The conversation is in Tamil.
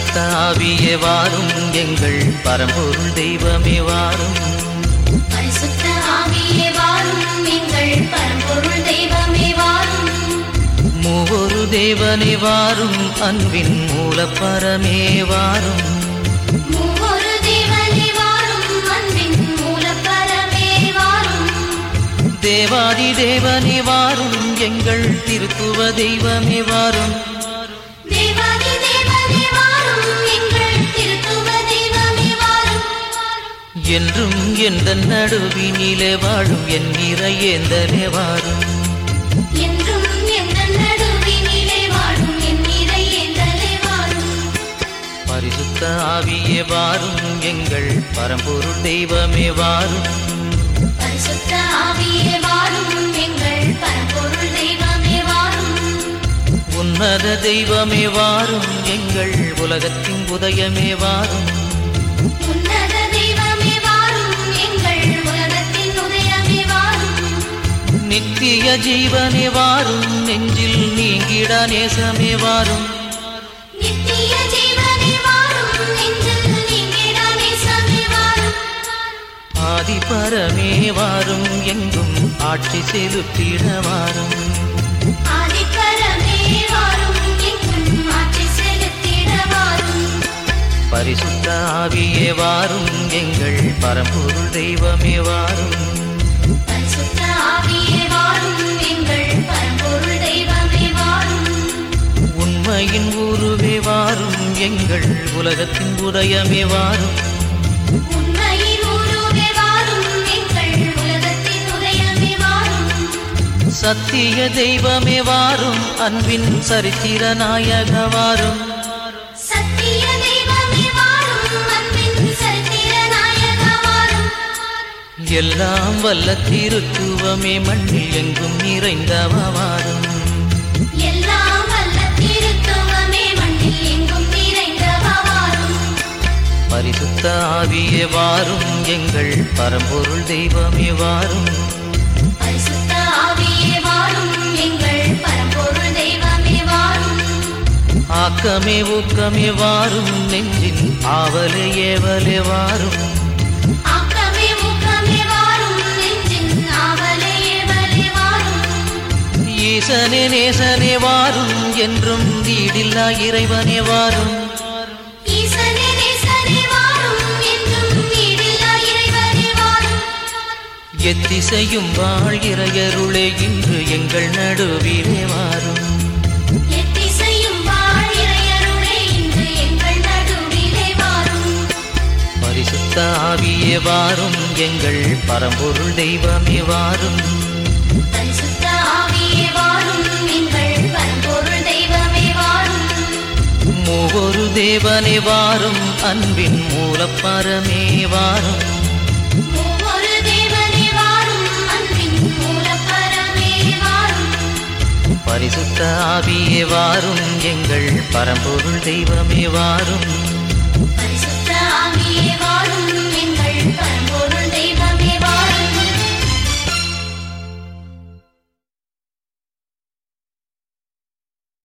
பரிசுத்த ஆவியே வாரும் எங்கள் பரம்பொருள் தெய்வமே வாரும் பரிசுத்த ஆவியே வாரும் எங்கள் பரம்பொருள் தெய்வமே வாரும் மூவொரு தேவனே வாரும் அன்பின் மூலப்பரமே வாரும் மூவொரு தேவனே வாரும் அன்பின் மூலப்பரமே வாரும் தேவாதி தேவனே வாரும் எங்கள் திருத்துவ தெய்வமே வாரும் தேவாதி தேவனே வாரும் எங்கள் திருத்துவ தெய்வமே வாரும் என்றும் எந்த நடுவினிலே வாழும் என் நிறையேந்தலே வாரும் என்றும் எந்த நடுவினிலே வாழும் என் நிறையேந்தலே வாரும் பரிசுத்த ஆவியே வாரும் எங்கள் பரம்பொருள் தெய்வமே வாரும் பரிசுத்த ஆவியே வாரும் எங்கள் பரம்பொருள் தெய்வமே வாரும் உன்னத தெய்வமே வாரும் எங்கள் உலகத்தின் உதயமே வாரும் உன்னத தெய்வமே வாரும் எங்கள் உலகத்தின் உதயமே வாரும் நித்திய ஜீவனே வாரும் நெஞ்சில் நீங்கிட நேசமே வாரும் நித்திய ஜீவனே வாரும் நெஞ்சில் நீங்கிட நேசமே வாரும் ஆதி பரமே வாரும் எங்கும் ஆட்சி செலுத்திட வாரும் ஆதிப்பரமே வாரும் எங்கும் ஆட்சி செலுத்திட வாரும் பரிசுத்த ஆவியே வாரும் எங்கள் பரம்பொருள் தெய்வமே வாரும் பரிசுத்த ஆவியே வாரும் எங்கள் பரம்பொருள் தெய்வமே வாரும் உண்மையின் உருவே வாரும் எங்கள் உலகத்தின் உதயமே வாரும் உண்மையின் உருவே வாரும் எங்கள் உலகத்தின் உதயமே வாரும் சத்திய தெய்வமே வாரும் அன்பின் சரித்திர நாயக வாரும் சத்திய தெய்வமே வாரும் அன்பின் சரித்திர நாயக வாரும் எல்லாம் வல்ல திருத்துவமே மண்ணில் எங்கும் நிறைந்தவ வாரும் எல்லாம் வல்ல திருத்துவமே மண்ணில் எங்கும் நிறைந்தவ வாரும் பரிசுத்த ஆவியே வாரும் எங்கள் பரம்பொருள் தெய்வமே வாரும் பரிசுத்த ஆவியே வாரும் எங்கள் பரம்பொருள் தெய்வமே வாரும் ஆக்கமே ஊக்கமே வாரும் நெஞ்சின் ஆவலே ஏவலே வாரும் ஆக்கமே ஊக்கமே வாரும் நெஞ்சின் ஆவலே ஏவலே வாரும் ஈசனே நேசனே வாரும் என்றும் வீடில்லா இறைவனே வாரும் ஈசனே நேசனே வாரும் என்றும் வீடில்லா இறைவனே வாரும் எத்திசையும் வாழ் இறையருளே இன்று எங்கள் நடுவிலே வாரும் எத்திசையும் வாழ் இறையருளே இன்று எங்கள் நடுவிலே வாரும் பரிசுத்த ஆவியே வாரும் எங்கள் பரம்பொருள் தெய்வமே வாரும் பரிசுத்த ஆவியே வாரும் எங்கள் பரம்பொருள் தெய்வமே வாரும் மூவொரு தேவனே வாரும் அன்பின் மூலப்பரமே வாரும் மூவொரு தேவனே வாரும் அன்பின் மூலப்பரமே வாரும் பரிசுத்த ஆவியே வாரும் எங்கள் பரம்பொருள் தெய்வமே வாரும்